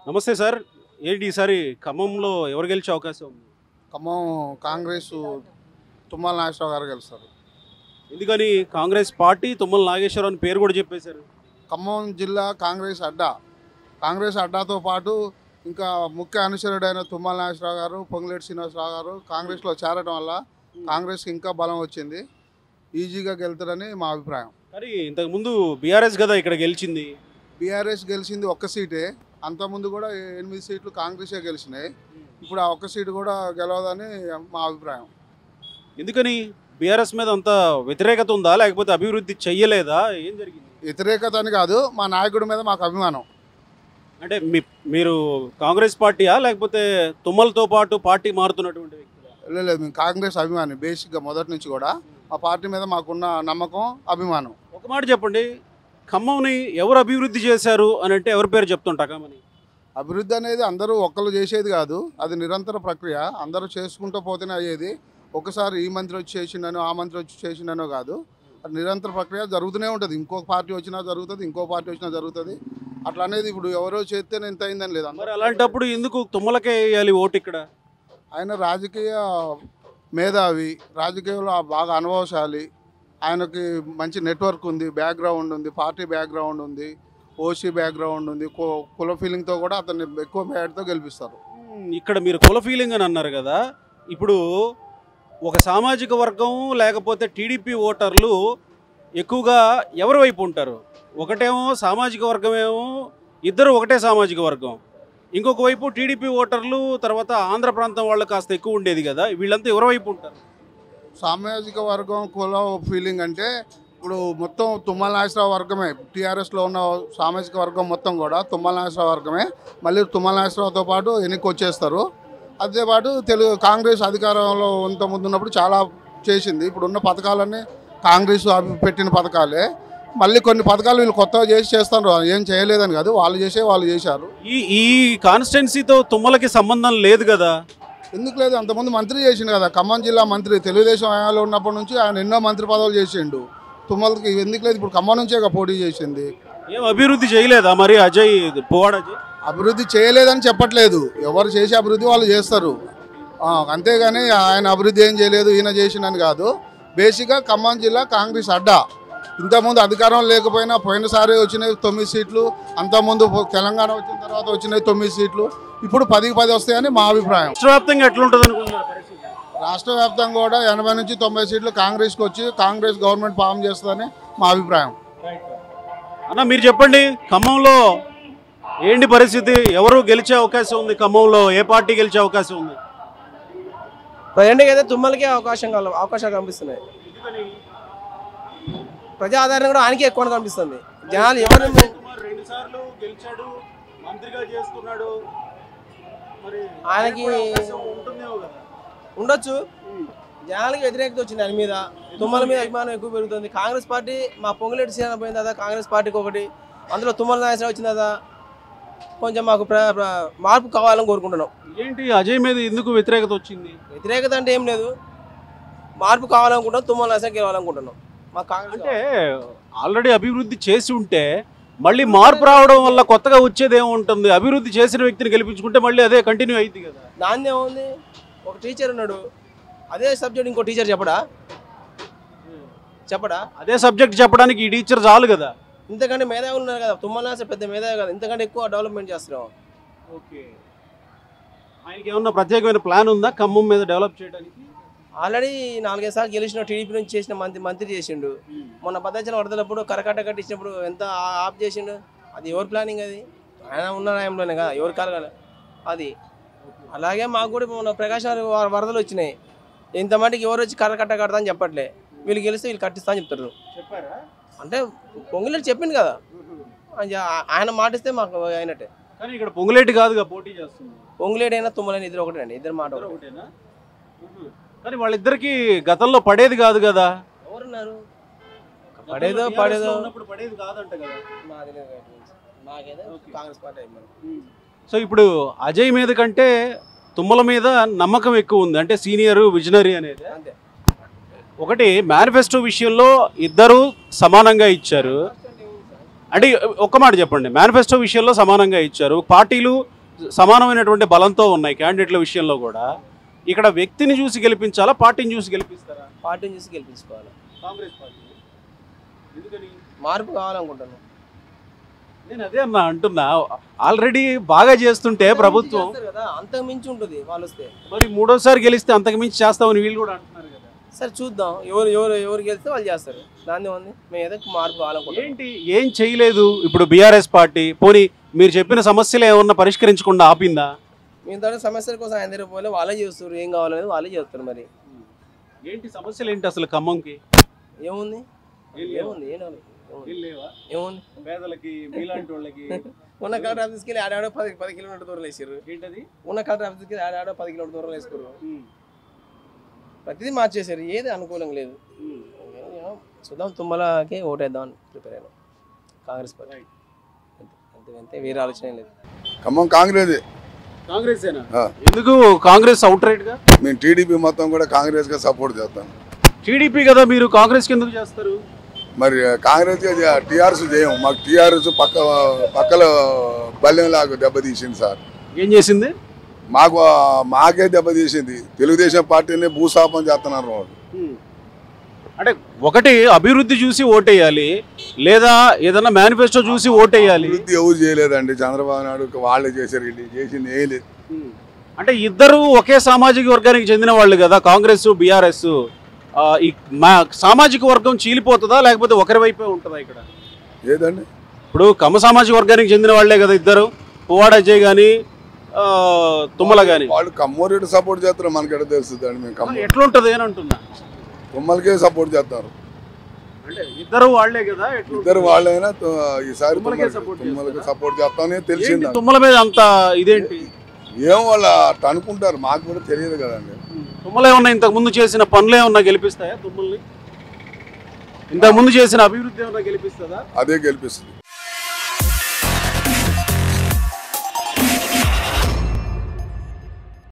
నమస్తే సార్ ఏంటి ఈసారి ఖమ్మంలో ఎవరు గెలిచే అవకాశం ఉంది ఖమ్మం కాంగ్రెస్ తుమ్మల నాగేశ్వరరావు గారు గెలుస్తారు ఎందుకని కాంగ్రెస్ పార్టీ తుమ్మల నాగేశ్వరరావు అని పేరు కూడా చెప్పేశారు ఖమ్మం జిల్లా కాంగ్రెస్ అడ్డా కాంగ్రెస్ అడ్డాతో పాటు ఇంకా ముఖ్య అనుచరుడైన తుమ్మల నాగేశ్వరరావు గారు పొంగులేటి శ్రీనివాసరావు గారు కాంగ్రెస్లో చేరడం వల్ల కాంగ్రెస్కి ఇంకా బలం వచ్చింది ఈజీగా గెలుతారని మా అభిప్రాయం కానీ ఇంతకుముందు బీఆర్ఎస్ కదా ఇక్కడ గెలిచింది బీఆర్ఎస్ గెలిచింది ఒక్క సీటే అంతకుముందు కూడా ఎనిమిది సీట్లు కాంగ్రెసే గెలిచినాయి ఇప్పుడు ఆ ఒక్క సీటు కూడా గెలవదని మా అభిప్రాయం ఎందుకని బీఆర్ఎస్ మీద అంత వ్యతిరేకత ఉందా లేకపోతే అభివృద్ధి చెయ్యలేదా ఏం జరిగింది వ్యతిరేకత అని కాదు మా నాయకుడి మీద మాకు అభిమానం అంటే మీ మీరు కాంగ్రెస్ పార్టీయా లేకపోతే తుమ్మలతో పాటు పార్టీ మారుతున్నటువంటి వ్యక్తులా? లేదు లేదు మేము కాంగ్రెస్ అభిమాని బేసిక్గా మొదటి నుంచి కూడా మా పార్టీ మీద మాకున్న నమ్మకం అభిమానం ఒక మాట చెప్పండి ఖమ్మంని ఎవరు అభివృద్ధి చేశారు అని అంటే ఎవరి పేరు చెప్తుంటా ఖమ్మని అభివృద్ధి అనేది అందరూ ఒక్కరు చేసేది కాదు అది నిరంతర ప్రక్రియ అందరూ చేసుకుంటూ పోతేనే అయ్యేది ఒకసారి ఈ మంత్రి వచ్చి చేసిండనో ఆ మంత్రి వచ్చి చేసిండనో కాదు అది నిరంతర ప్రక్రియ జరుగుతూనే ఉంటుంది ఇంకో పార్టీ వచ్చినా జరుగుతుంది ఇంకో పార్టీ వచ్చినా జరుగుతుంది అట్లా అనేది ఇప్పుడు ఎవరో చేస్తేనే ఇంత అయిందని లేదు మరి అందరూ అలాంటప్పుడు ఎందుకు తుమ్మలకే వేయాలి ఓటు ఇక్కడ ఆయన రాజకీయ మేధావి రాజకీయంలో బాగా అనుభవశాలి ఆయనకి మంచి నెట్వర్క్ ఉంది బ్యాక్గ్రౌండ్ ఉంది పార్టీ బ్యాక్గ్రౌండ్ ఉంది ఓసీ బ్యాక్గ్రౌండ్ ఉంది కు- కుల ఫీలింగ్తో కూడా అతన్ని ఎక్కువ మేడతో గెలిపిస్తారు ఉమ్, ఇక్కడ మీరు కుల ఫీలింగ్ అని అన్నారు కదా ఇప్పుడు ఒక సామాజిక వర్గం లేకపోతే టీడీపీ ఓటర్లు ఎక్కువగా ఎవరి వైపు ఉంటారు ఒకటేమో సామాజిక వర్గమేమో ఇద్దరు ఒకటే సామాజిక వర్గం ఇంకొక వైపు టీడీపీ ఓటర్లు తర్వాత ఆంధ్ర ప్రాంతం వాళ్ళు కాస్త ఎక్కువ ఉండేది కదా వీళ్ళంతా ఎవరి వైపు ఉంటారు సామాజిక వర్గం కుల ఫీలింగ్ అంటే ఇప్పుడు మొత్తం తుమ్మల నాగేశ్వరరావు వర్గమే టీఆర్ఎస్లో ఉన్న సామాజిక వర్గం మొత్తం కూడా తుమ్మల నాగేశ్వరరావు వర్గమే మళ్ళీ తుమ్మల నాగేశ్వరరావుతో పాటు ఎన్నిక వచ్చేస్తారు అదే పాటు తెలుగు కాంగ్రెస్ అధికారంలో ఇంత ముందు ఉన్నప్పుడు చాలా చేసింది ఇప్పుడు ఉన్న పథకాలన్నీ కాంగ్రెస్ అభి- పెట్టిన పథకాలే మళ్ళీ కొన్ని పథకాలు వీళ్ళు కొత్తగా చేసి చేస్తారు ఏం చేయలేదని కాదు వాళ్ళు చేసే వాళ్ళు చేశారు ఈ ఈ కాన్స్టిట్యున్సీతో తుమ్మలకి సంబంధం లేదు కదా ఎందుకు లేదు అంతకుముందు మంత్రి చేసిండు కదా ఖమ్మం జిల్లా మంత్రి తెలుగుదేశం హయాంలో ఉన్నప్పటి నుంచి ఆయన ఎన్నో మంత్రి పదవులు చేసిండు తుమ్మలకి ఎందుకు లేదు ఇప్పుడు ఖమ్మం నుంచే ఇక పోటీ చేసింది ఏం అభివృద్ధి చేయలేదా మరి అజయ్ పువ్వాడ అజయ్ అభివృద్ధి చేయలేదని చెప్పట్లేదు ఎవరు చేసే అభివృద్ధి వాళ్ళు చేస్తారు ఆ, అంతేగాని ఆయన అభివృద్ధి ఏం చేయలేదు ఈయన చేసిండని కాదు బేసిక్గా ఖమ్మం జిల్లా కాంగ్రెస్ అడ్డా ఇంతకుముందు అధికారం లేకపోయినా పోయినసారి వచ్చినాయి తొమ్మిది సీట్లు అంతకుముందు పో- తెలంగాణ వచ్చిన తర్వాత వచ్చినాయి తొమ్మిది సీట్లు ఇప్పుడు పదికి పది వస్తాయని మా అభిప్రాయం రాష్ట్ర వ్యాప్తంగా ఎట్లుంటుంది అనుకుంటున్నారు పరిస్థితి రాష్ట్ర వ్యాప్తంగా కూడా ఎనభై నుంచి తొంభై సీట్లు కాంగ్రెస్కి వచ్చి కాంగ్రెస్ గవర్నమెంట్ ఫామ్ చేస్తుందని మా అభిప్రాయం అన్న మీరు చెప్పండి ఖమ్మంలో ఏంటి పరిస్థితి ఎవరు గెలిచే అవకాశం ఉంది ఖమ్మంలో ఏ పార్టీ గెలిచే అవకాశం ఉంది ప్రజెంట్గా అయితే తుమ్మలకే అవకాశం కల- అవకాశాలు కనిపిస్తున్నాయి ప్రజా ఆధారం కూడా ఆయనకే ఎక్కువ కనిపిస్తుంది జనాలు ఎవరు రెండు సార్లు గెలిచాడు మంత్రిగా చేస్తున్నాడు మరి ఆయనకి ఉంటుందేమో కదా ఉండొచ్చు జనాలకి వ్యతిరేకత వచ్చింది ఆయన మీద తుమ్మల మీద అభిమానం ఎక్కువ పెరుగుతుంది కాంగ్రెస్ పార్టీ మా పొంగులేటి సీఎం పోయింది కదా కాంగ్రెస్ పార్టీకి ఒకటి అందులో తుమ్మల నాగేశ్వరరావు వచ్చింది కదా కొంచెం మాకు ప్ర- ప్ర- మార్పు కావాలని కోరుకుంటున్నాం ఏంటి అజయ్ మీద ఎందుకు వ్యతిరేకత వచ్చింది వ్యతిరేకత అంటే ఏం లేదు మార్పు కావాలనుకుంటున్నాం తుమ్మల నాగేశ్వరం గెలవాలనుకుంటున్నాం మా కాంగ్రెస్ అంటే ఆల్రెడీ అభివృద్ధి చేసి ఉంటే మళ్ళీ మార్పు రావడం వల్ల కొత్తగా వచ్చేది ఏముంటుంది అభివృద్ధి చేసిన వ్యక్తిని గెలిపించుకుంటే మళ్ళీ అదే కంటిన్యూ అయింది కదా దాన్ని ఏముంది ఒక టీచర్ ఉన్నాడు అదే సబ్జెక్ట్ ఇంకో టీచర్ చెప్పడా చెప్పడా అదే సబ్జెక్ట్ చెప్పడానికి ఈ టీచర్ చాలు కదా ఇంతకంటే మేధావులు ఉన్నారు కదా తుమ్మల పెద్ద మేధావి కదా ఇంతకంటే ఎక్కువ డెవలప్మెంట్ చేస్తున్నాం ఓకే ఆయనకి ఏమన్నా ప్రత్యేకమైన ప్లాన్ ఉందా ఖమ్మం మీద డెవలప్ చేయడానికి ఆల్రెడీ నాలుగైదు సార్లు గెలిచిన టీడీపీ నుంచి చేసిన మంత్రి మంత్రి చేసిండు మొన్న భద్రాచలం వరదలప్పుడు కరకట్ట కట్టించినప్పుడు ఎంత ఆ- ఆఫ్ చేసిండు అది ఎవరి ప్లానింగ్ అది ఆయన ఉన్న టైంలోనే కదా ఎవరి కాదు అది అలాగే మాకు కూడా మొన్న ప్రకాశాలు వ- వరదలు వచ్చినాయి ఇంతమందికి ఎవరు వచ్చి కర్ర కట్ట కడతా అని చెప్పట్లే వీళ్ళు గెలిస్తే వీళ్ళు కట్టిస్తా అని చెప్తారు చెప్పారా అంటే పొంగులేటి చెప్పింది కదా ఆయన చె- ఆయన మాటిస్తే మాకు అయినట్టే కానీ ఇక్కడ పొంగులేటి కాదుగా పోటీ చేస్తుంది పొంగులేటి అయినా తుమ్మలని ఇద్దరు ఒకటేనండి ఇద్దరు మాట ఇద్దరు ఒకటే. ఒకటేనా? మ్మ్. కానీ వాళ్ళిద్దరికి గతంలో పడేది కాదు కదా ఎవరున్నారు గతంలో పడేదో TRS లో పడేదో ఉన్నప్పుడు పడేది కాదంట కదా మాకు తెలియదు వాటి గురించి. మాకేదో ఓకే. కాంగ్రెస్ పార్టీ అయిపోయింది సో ఇప్పుడు అజయ్ మీద కంటే తుమ్మల మీద నమ్మకం ఎక్కువ ఉంది అంటే సీనియర్ విజనరీ అనేది అంతే ఒకటి మేనిఫెస్టో విషయంలో ఇద్దరు సమానంగా ఇచ్చారు అంటే ఒక్క మాట చెప్పండి మేనిఫెస్టో విషయంలో సమానంగా ఇచ్చారు పార్టీలు సమానమైనటువంటి బలంతో ఉన్నాయి క్యాండిడేట్ల విషయంలో కూడా ఇక్కడ వ్యక్తిని చూసి గెలిపించాలా పార్టీని చూసి గెలిపిస్తారా పార్టీని చూసి గెలిపించుకోవాలి కాంగ్రెస్ పార్టీ ఎందుకని మార్పు కావాలనుకుంటాను నేను అదే అన్నా అంటున్నా ఆల్రెడీ బాగా చేస్తుంటే ప్రభుత్వం చేస్తారు కదా అంతకు మించి ఉంటుంది వాళ్ళు వస్తే మరి మూడోసారి గెలిస్తే అంతకు మించి చేస్తామని వీళ్ళు కూడా అంటున్నారు కదా సరే చూద్దాం ఎవరు ఎవరు ఎవరు గెలిస్తే వాళ్ళు చేస్తారు దాన్ని ఉంది మేము ఏదో మార్పు కావాలనుకుంటాం ఏంటి ఏం చేయలేదు ఇప్పుడు బీఆర్ఎస్ పార్టీ పోనీ మీరు చెప్పిన సమస్యలు ఏమన్నా పరిష్కరించకుండా ఆపిందా మిగతా సమస్యల కోసం ఆయన దగ్గర పోలే వాళ్ళే చేస్తారు ఏం కావాలనేది వాళ్ళే చేస్తారు మరి ఏంటి సమస్యలు ఏంటి అసలు ఖమ్మంకి ఏముంది ఏం లేవా? ఏముంది ఏం ఏముంది? ఏం లేవా ఏముంది పేదలకి మీలాంటి వాళ్ళకి ఉన్న కలెక్టర్ ఆఫీస్కి వెళ్ళి ఆడాడో పది పది కిలోమీటర్ దూరం వేసారు ఏంటది ఉన్న కలెక్టర్ ఆఫీస్కి వెళ్ళి ఆడాడో పది కిలోమీటర్ దూరం వేసుకోరు ప్రతిదీ మార్చేశారు ఏది అనుకూలంగా లేదు ఏమో చూద్దాం తుమ్మలకి ఓటేద్దాం అని ప్రిపేర్ అయ్యాను కాంగ్రెస్ పార్టీ Right. అంతే అంతే అంతే వేరే ఆలోచన ఏం లేదు ఖమ్మం కాంగ్రెస్ కాంగ్రెస్ ఆ. ఎందుకు కాంగ్రెస్ అవుట్ రైట్ గా మేము టీడీపీ మొత్తం కూడా కాంగ్రెస్ గా సపోర్ట్ చేస్తాం టీడీపీ కదా మీరు కాంగ్రెస్ కి ఎందుకు చేస్తారు మరి కాంగ్రెస్ టీఆర్ఎస్ చేయం మాకు టీఆర్ఎస్ పక్క పక్కల బల్లెంలాగా దెబ్బతీసింది సార్ ఏం చేసింది మాకు మాకే దెబ్బతీసింది తెలుగుదేశం పార్టీని భూస్థాపన చేస్తున్నారు వాళ్ళు అంటే ఒకటి అభివృద్ధి చూసి ఓటేయాలి లేదా ఏదైనా మేనిఫెస్టో చూసి ఓటేయాలి అభివృద్ధి ఎవరు చేయలేదండి చంద్రబాబు నాయుడు వాళ్ళే చేశారు వీళ్ళు చేసింది ఏం లేదు అంటే ఇద్దరు ఒకే సామాజిక వర్గానికి చెందిన వాళ్ళు కదా కాంగ్రెస్ బీఆర్ఎస్ ఈ మా సామాజిక వర్గం చీలిపోతుందా లేకపోతే ఒకరి వైపే ఉంటుందా ఇక్కడ ఏదండి ఇప్పుడు కమ్మ సామాజిక వర్గానికి చెందిన వాళ్ళే కదా ఇద్దరు పువ్వాడ అజయ్ కానీ తుమ్మల కానీ వాళ్ళు కమ్మోరెడ్డి సపోర్ట్ చేస్తారు మనకెట తెలుస్తుంది అండి మేము కమ్మ ఎట్లుంటది అని అంటున్నా తుమ్మలకే సపోర్ట్ చేస్తారు అంటే ఇద్దరు వాళ్ళే కదా ఎట్లుంటది? ఇద్దరు వాళ్ళైనా త- ఈసారి తుమ్మలకే తుమ్మలకి support తుమ్మలకి చేస్తారా? సపోర్ట్ చేస్తామని తెలిసింది ఏంటి తుమ్మల మీద అంత ఇదేంటి ఏం వాళ్ళు అట్ట అనుకుంటారు మాకు కూడా తెలియదు కదండి తుమ్మలు ఏమన్నా ఇంతకు ముందు చేసిన పనులు ఏమన్నా గెలిపిస్తాయా తుమ్మల్ని ఇంతకు ముందు చేసిన అభివృద్ధి ఏమన్నా గెలిపిస్తుందా అదే గెలిపిస్తుంది